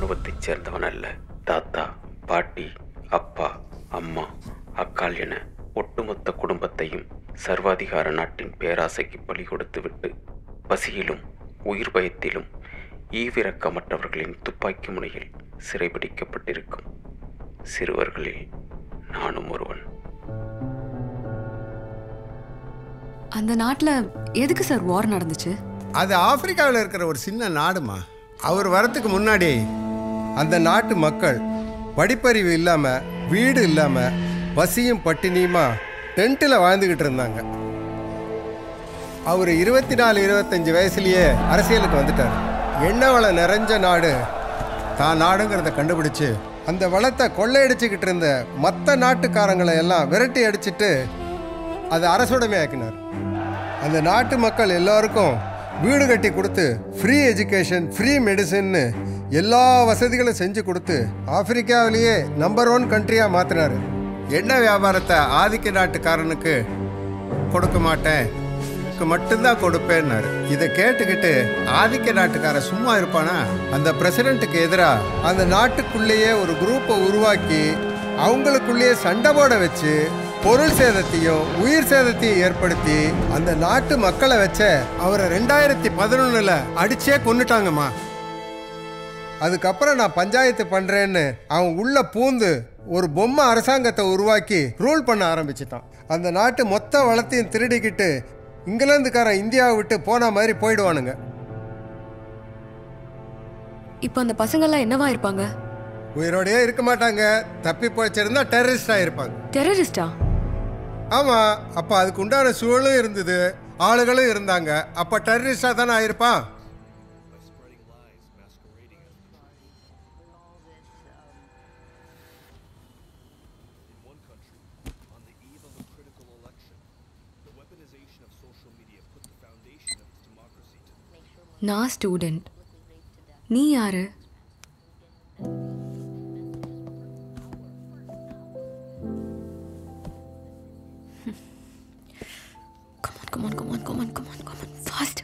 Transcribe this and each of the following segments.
இராணுவத்தைச் சேர்ந்தவன் அல்ல தாத்தா பாட்டி அப்பா அம்மா அக்கால் என ஒட்டுமொத்த குடும்பத்தையும் சர்வாதிகார நாட்டின் பேராசைக்கு பலி கொடுத்துவிட்டு பசியிலும் உயிர் பயத்திலும் ஈவிரக்கமற்றவர்களின் துப்பாக்கி முனையில் சிறைபிடிக்கப்பட்டிருக்கும் சிறுவர்களில் நானும் ஒருவன் அந்த நாட்டுல எதுக்கு சார் வார் நடந்துச்சு அது ஆப்பிரிக்காவில் இருக்கிற ஒரு சின்ன நாடுமா அவர் வரத்துக்கு முன்னாடி அந்த நாட்டு மக்கள் படிப்பறிவு இல்லாமல் வீடு இல்லாமல் பசியும் பட்டினியுமா டென்ட்டில் வாழ்ந்துக்கிட்டு இருந்தாங்க அவர் இருபத்தி நாலு இருபத்தஞ்சி வயசுலயே அரசியலுக்கு வந்துட்டார் எண்ணெய் வளம் நிறைஞ்ச நாடு தான் நாடுங்கிறத கண்டுபிடிச்சு அந்த வளத்தை கொள்ளையடிச்சுக்கிட்டு இருந்த மற்ற நாட்டுக்காரங்களை எல்லாம் விரட்டி அடிச்சிட்டு அதை அரசுடைமை ஆக்கினார் அந்த நாட்டு மக்கள் எல்லாருக்கும் வீடு கட்டி கொடுத்து ஃப்ரீ எஜுகேஷன் ஃப்ரீ மெடிசின்னு எல்லா வசதிகளும் செஞ்சு கொடுத்து ஆப்பிரிக்காவிலேயே நம்பர் ஒன் கண்ட்ரியாக மாற்றினார் எண்ணெய் வியாபாரத்தை ஆதிக்க நாட்டுக்காரனுக்கு கொடுக்க மாட்டேன் உனக்கு மட்டும்தான் கொடுப்பேன்னாரு இதை கேட்டுக்கிட்டு ஆதிக்க நாட்டுக்காரன் சும்மா இருப்பானா அந்த பிரசிடென்ட்டுக்கு எதிராக அந்த நாட்டுக்குள்ளேயே ஒரு குரூப்பை உருவாக்கி அவங்களுக்குள்ளேயே சண்டை போட வச்சு பொருள் சேதத்தையும் உயிர் சேதத்தையும் ஏற்படுத்தி அந்த நாட்டு மக்களை வச்ச அவரை ரெண்டாயிரத்தி பதினொன்னுல அடிச்சே கொன்னுட்டாங்கம்மா அதுக்கப்புறம் நான் பஞ்சாயத்து பண்றேன்னு அவன் உள்ள பூந்து ஒரு பொம்மை அரசாங்கத்தை உருவாக்கி ரூல் பண்ண ஆரம்பிச்சிட்டான் அந்த நாட்டு மொத்த வளத்தையும் திருடிக்கிட்டு இங்கிலாந்துக்காரன் இந்தியாவை விட்டு போன மாதிரி போயிடுவானுங்க இப்போ அந்த பசங்கெல்லாம் என்னவா இருப்பாங்க உயிரோடயே இருக்க மாட்டாங்க தப்பி போச்சிருந்தா டெரரிஸ்டா இருப்பாங்க டெரரிஸ்டா ஆமா அப்ப அதுக்கு உண்டான சூழலும் இருந்தது ஆளுகளும் இருந்தாங்க அப்ப டெரரிஸ்டா தானே ஆயிருப்பான் நான் ஸ்டூடெண்ட் நீ யாரு Come on, come on, come on, come on, come on, come on, fast.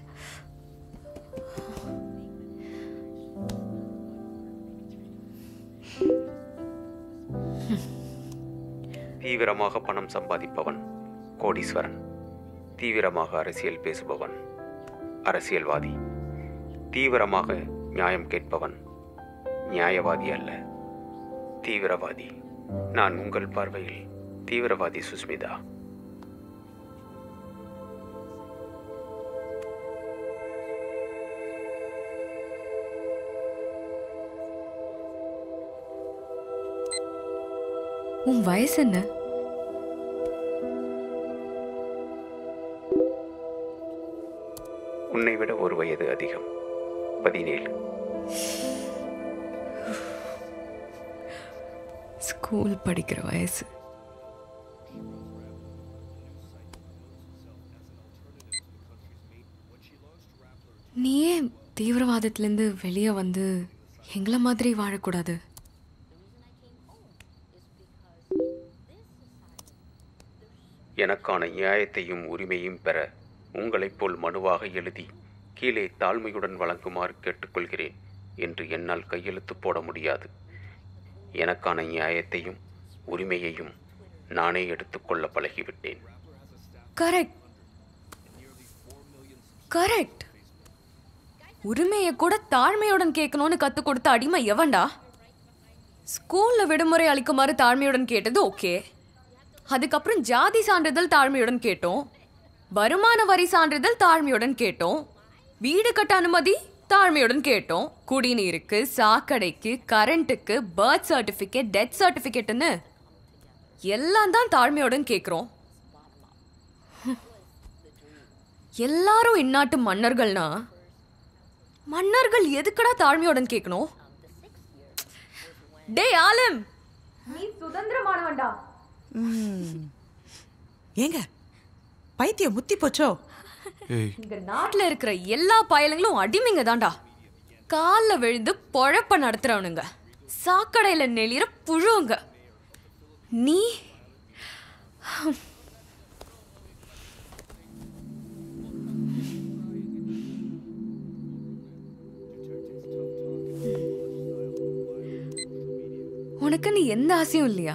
தீவிரமாக பணம் சம்பாதிப்பவன் கோடீஸ்வரன் தீவிரமாக அரசியல் பேசுபவன் அரசியல்வாதி தீவிரமாக நியாயம் கேட்பவன் நியாயவாதி அல்ல தீவிரவாதி நான் உங்கள் பார்வையில் தீவிரவாதி சுஸ்மிதா உன் வயசு என்ன உன்னை விட ஒரு வயது அதிகம் பதினேழு ஸ்கூல் படிக்கிற வயசு நீயே தீவிரவாதத்திலேருந்து வெளியே வந்து எங்களை மாதிரி வாழக்கூடாது எனக்கான நியாயத்தையும் உரிமையும் பெற உங்களைப் போல் மனுவாக எழுதி கீழே தாழ்மையுடன் வழங்குமாறு கேட்டுக்கொள்கிறேன் என்று என்னால் கையெழுத்து போட முடியாது எனக்கான நியாயத்தையும் உரிமையையும் நானே எடுத்துக்கொள்ள பழகிவிட்டேன் கரெக்ட் கரெக்ட் உரிமையை கூட தாழ்மையுடன் கேட்கணும்னு கத்து கொடுத்த அடிமை எவன்டா ஸ்கூல்ல விடுமுறை அளிக்குமாறு தாழ்மையுடன் கேட்டது ஓகே அதுக்கப்புறம் ஜாதி சான்றிதழ் தாழ்மையுடன் கேட்டோம் வருமான வரி சான்றிதழ் தாழ்மையுடன் கேட்டோம் வீடு கட்ட அனுமதி தாழ்மையுடன் கேட்டோம் குடிநீருக்கு சாக்கடைக்கு கரண்ட்டுக்கு பர்த் சர்டிஃபிகேட் டெத் சர்டிஃபிகேட்னு எல்லாம் தான் தாழ்மையுடன் கேட்குறோம் எல்லாரும் இந்நாட்டு மன்னர்கள்னா மன்னர்கள் எதுக்குடா தாழ்மையுடன் கேட்கணும் டேய் ஆலம் நீ சுதந்திரமானவன்டா ஏங்க பைத்தியம் முத்தி போச்சோ இந்த நாட்டுல இருக்கிற எல்லா பயலுங்களும் அடிமைங்க தான்டா கால்ல விழுந்து பொழப்ப நடத்துறவனுங்க சாக்கடையில நெளிற புழுவுங்க நீ உனக்குன்னு எந்த ஆசையும் இல்லையா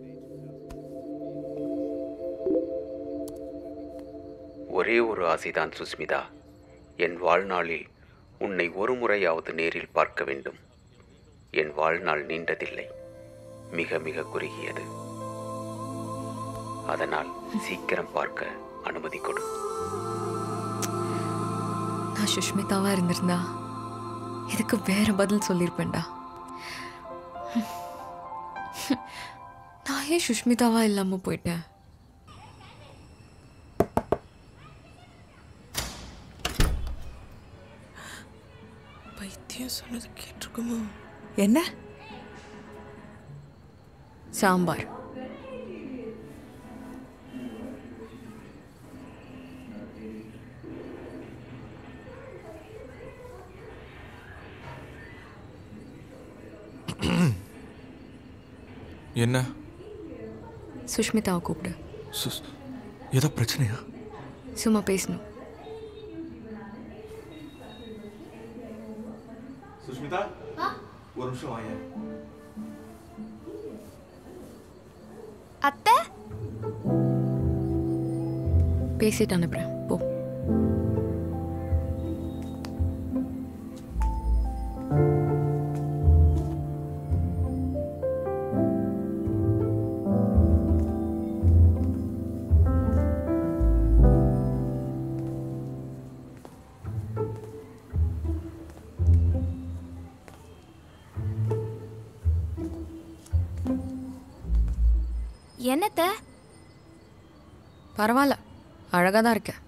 ஒரே ஒரு ஆசைதான் சுஸ்மிதா என் வாழ்நாளில் உன்னை ஒரு முறையாவது நேரில் பார்க்க வேண்டும் என் வாழ்நாள் நீண்டதில்லை மிக மிக குறுகியது அதனால் சீக்கிரம் பார்க்க அனுமதி கொடு நான் சுஷ்மிதாவா இருந்திருந்தா இதுக்கு வேற பதில் சொல்லியிருப்பேன்டா நான் ஏன் சுஷ்மிதாவா இல்லாம போயிட்டேன் பைத்தியம் சொன்னது கேட்டிருக்குமோ என்ன சாம்பார் என்ன சுஷ்மிதாவை கூப்பிடு சுஸ் ஏதோ பிரச்சனையா சும்மா பேசணும் சுஷ்மிதா ஒரு நிமிஷம் வாங்க அத்தை பேசிட்டு அனுப்புறேன் போ என்னத்த பரவாயில்ல அழகாக தான் இருக்க